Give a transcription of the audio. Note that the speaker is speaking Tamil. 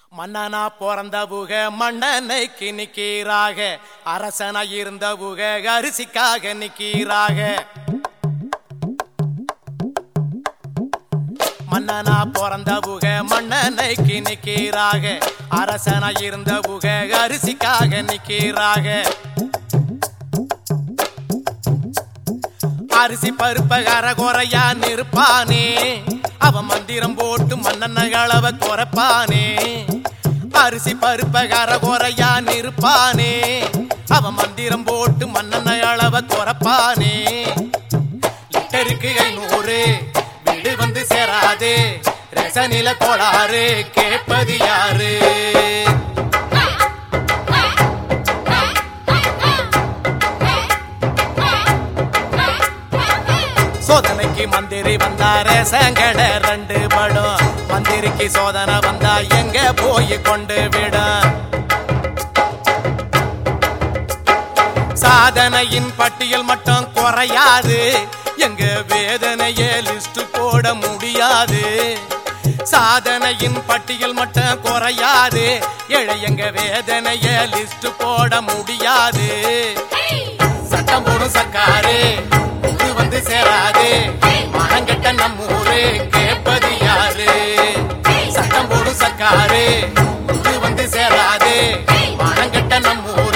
மன்னனா பிறந்த புக மன்னனைக்கு நிக்கீராக அரசனா இருந்த புக அரிசிக்காக நிக்கீராக மன்னனா பிறந்த புக மன்னனைக்கு நிக்கீராக அரசனா இருந்த புக அரிசிக்காக நிக்கீராக அரிசி பருப்ப கரகுறையா நிற்பானே அவன் மந்திரம் போட்டு மன்னன அளவ குறைப்பானே அரிசி பருப்ப கரகுறையா நிற்பானே அவன் மந்திரம் போட்டு மன்னன அளவ குறைப்பானே லிட்டருக்கு ஐநூறு வீடு வந்து சேராது ரசனில கோளாறு கேட்பது யாரு சோதனைக்கு மந்திரி வந்தாரே சங்கட ரெண்டு படம் மந்திரிக்கு சோதனை வந்தா எங்க போய் கொண்டு விடும் சாதனையின் பட்டியல் மட்டும் குறையாது எங்க வேதனைய லிஸ்ட் போட முடியாது சாதனையின் பட்டியல் மட்டும் குறையாது ஏழை எங்க வேதனைய லிஸ்ட் போட முடியாது சட்டம் போடும் சர்க்காரு இது வந்து சேராது மனங்கெட்ட நம்ம ஊரு கேட்பது யாரு சட்டம் போடும் சர்க்காரு இது வந்து சேராது மனங்கெட்ட நம்ம ஊரு